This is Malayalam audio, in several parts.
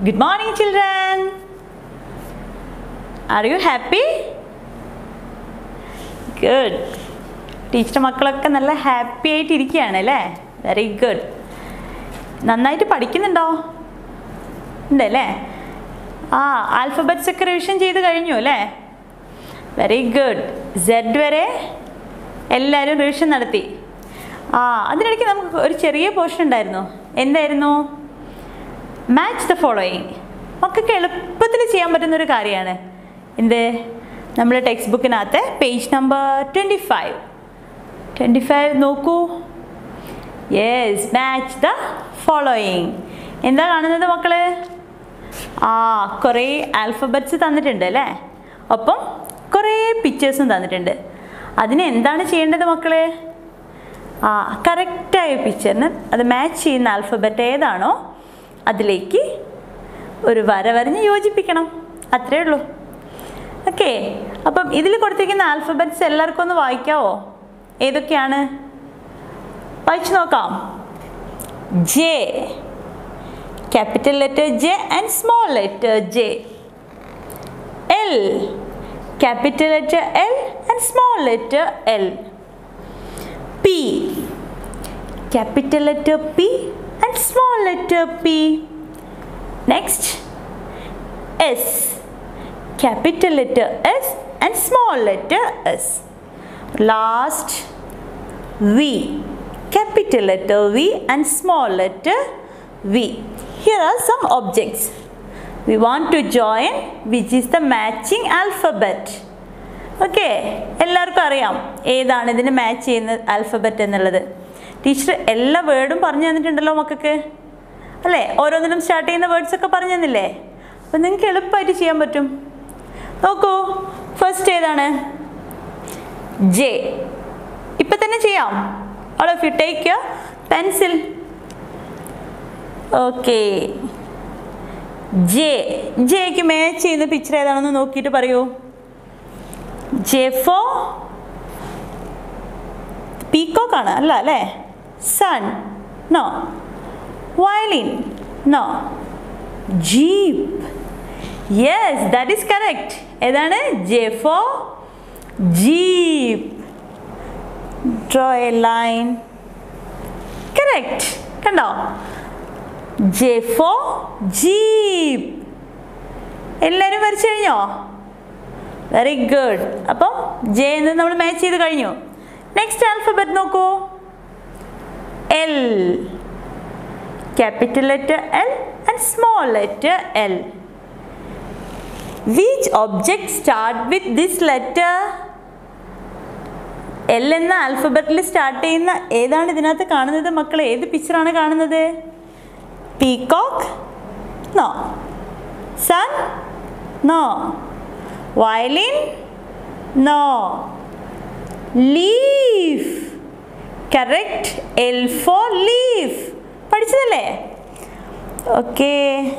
Good morning, children. Are you happy? Good. ടീച്ചറുടെ മക്കളൊക്കെ നല്ല ഹാപ്പി ആയിട്ട് ഇരിക്കുകയാണ് അല്ലേ വെരി ഗുഡ് നന്നായിട്ട് പഠിക്കുന്നുണ്ടോ ഉണ്ടല്ലേ ആ ആൽഫബറ്റ്സ് ഒക്കെ റിവിഷൻ ചെയ്ത് കഴിഞ്ഞു അല്ലേ വെരി ഗുഡ് സെഡ് വരെ എല്ലാവരും റിവിഷൻ നടത്തി ആ അതിനിടയ്ക്ക് നമുക്ക് ഒരു ചെറിയ പോർഷൻ ഉണ്ടായിരുന്നു എന്തായിരുന്നു മാച്ച് ദ ഫോളോയിങ് മക്കൾക്ക് എളുപ്പത്തിൽ ചെയ്യാൻ പറ്റുന്ന ഒരു കാര്യമാണ് എന്ത് നമ്മുടെ ടെക്സ്റ്റ് ബുക്കിനകത്ത് page number twenty five twenty five നോക്കൂ യെസ് മാച്ച് ദ ഫോളോയിങ് എന്താ കാണുന്നത് മക്കള് ആ കുറേ ആൽഫബറ്റ്സ് തന്നിട്ടുണ്ട് അല്ലേ ഒപ്പം കുറേ പിക്ചേഴ്സും തന്നിട്ടുണ്ട് അതിന് എന്താണ് ചെയ്യേണ്ടത് മക്കള് ആ കറക്റ്റായ പിക്ചറിന് അത് മാച്ച് ചെയ്യുന്ന ആൽഫബറ്റ് ഏതാണോ അതിലേക്ക് ഒരു വര വരഞ്ഞ് യോജിപ്പിക്കണം അത്രേ ഉള്ളൂ ഓക്കെ അപ്പം ഇതിൽ കൊടുത്തിരിക്കുന്ന ആൽഫബറ്റ്സ് എല്ലാവർക്കും ഒന്ന് വായിക്കാവോ ഏതൊക്കെയാണ് വായിച്ചു നോക്കാം J capital letter J and small letter J L capital letter L and small letter L P capital letter P and small letter P. Next, S, capital letter S and small letter S. Last, V, capital letter V and small letter V. Here are some objects. We want to join which is the matching alphabet. Okay എല്ലാവർക്കും അറിയാം ഏതാണ് ഇതിന് മാച്ച് ചെയ്യുന്ന ആൽഫബറ്റ് എന്നുള്ളത് ടീച്ചർ എല്ലാ വേർഡും പറഞ്ഞു തന്നിട്ടുണ്ടല്ലോ മക്കൾക്ക് അല്ലേ ഓരോന്നിനും സ്റ്റാർട്ട് ചെയ്യുന്ന വേർഡ്സ് ഒക്കെ പറഞ്ഞു തന്നില്ലേ അപ്പം നിങ്ങൾക്ക് എളുപ്പമായിട്ട് ചെയ്യാൻ പറ്റും നോക്കൂ ഫസ്റ്റ് ഏതാണ് ജെ ഇപ്പം തന്നെ ചെയ്യാം all of you take pencil okay J ജെക്ക് മാച്ച് ചെയ്യുന്ന പിക്ചർ ഏതാണെന്ന് നോക്കിയിട്ട് പറയൂ ജെ ഫോ പീക്കോക്ക് ആണ് അല്ല അല്ലേ sun no violin no jeep yes that is correct ഏതാണ് J for jeep draw a line correct കണ്ടോ ജെ ഫോ ജീപ്പ് എല്ലാവരും വരച്ചു കഴിഞ്ഞോ വെരി ഗുഡ് അപ്പം ജെ എന്ന് നമ്മൾ മാച്ച് ചെയ്ത് കഴിഞ്ഞു നെക്സ്റ്റ് ആൽഫബറ്റ് നോക്കൂ L capital letter L and small letter L which object start with this letter L എന്ന ആൽഫബറ്റിൽ സ്റ്റാർട്ട് ചെയ്യുന്ന ഏതാണ് ഇതിനകത്ത് കാണുന്നത് മക്കൾ ഏത് പിക്ചറാണ് കാണുന്നത് peacock no sun no violin no leaf correct L for leaf പഠിച്ചതല്ലേ ഓക്കെ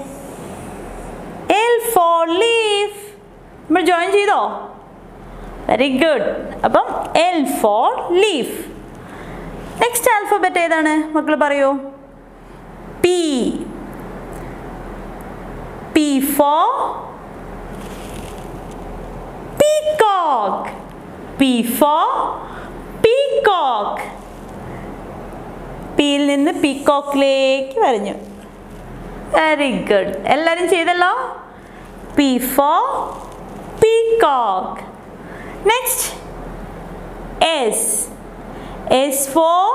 എൽ ഫോർ ലീഫ് നമ്മൾ ജോയിൻ ചെയ്തോ വെരി ഗുഡ് അപ്പം L for leaf next alphabet ഏതാണ് മക്കൾ പറയൂ P P for peacock P for peacock പിയിൽ നിന്ന് പീക്കോക്കിലേക്ക് വരഞ്ഞു വെരി ഗുഡ് എല്ലാവരും ചെയ്തല്ലോ P for peacock next S S for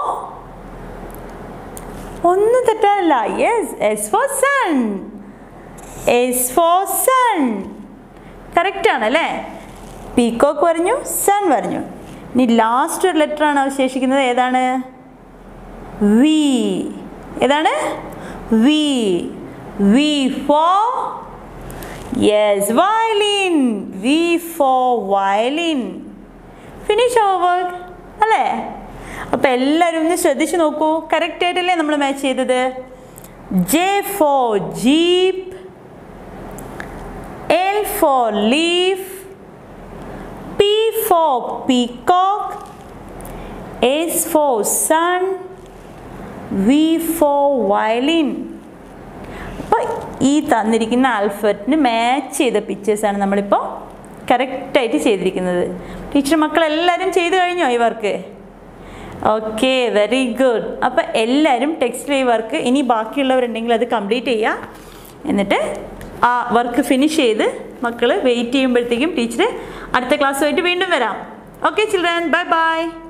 ഒന്നും തെറ്റാനില്ല yes S for sun S for sun correct ആണ് അല്ലേ പീക്കോക്ക് പറഞ്ഞു സൺ പറഞ്ഞു ഇനി ലാസ്റ്റ് ഒരു ലെറ്റർ ആണ് അവശേഷിക്കുന്നത് ഏതാണ് വി ഏതാണ് V V for yes violin V for violin finish our work അല്ലേ അപ്പോൾ എല്ലാവരും ഒന്ന് ശ്രദ്ധിച്ച് നോക്കൂ കറക്റ്റ് ആയിട്ടല്ലേ നമ്മൾ മാച്ച് ചെയ്തത് J for jeep L for leaf P for peacock, S for sun, V for violin. അപ്പോൾ ഈ തന്നിരിക്കുന്ന ആൽഫബറ്റിന് മാച്ച് ചെയ്ത പിക്ചേഴ്സാണ് നമ്മളിപ്പോൾ കറക്റ്റായിട്ട് ചെയ്തിരിക്കുന്നത് ടീച്ചർ മക്കളെല്ലാവരും ചെയ്തു കഴിഞ്ഞോ ഈ വർക്ക് ഓക്കെ വെരി ഗുഡ് അപ്പോൾ എല്ലാവരും ടെക്സ്റ്റ് ഈ വർക്ക് ഇനി ബാക്കിയുള്ളവരുണ്ടെങ്കിൽ അത് കംപ്ലീറ്റ് ചെയ്യുക എന്നിട്ട് ആ വർക്ക് ഫിനിഷ് ചെയ്ത് മക്കൾ വെയിറ്റ് ചെയ്യുമ്പോഴത്തേക്കും ടീച്ചർ അടുത്ത ക്ലാസ്സുമായിട്ട് വീണ്ടും വരാം ഓക്കെ ചിൽഡ്രൻ ബൈ ബൈ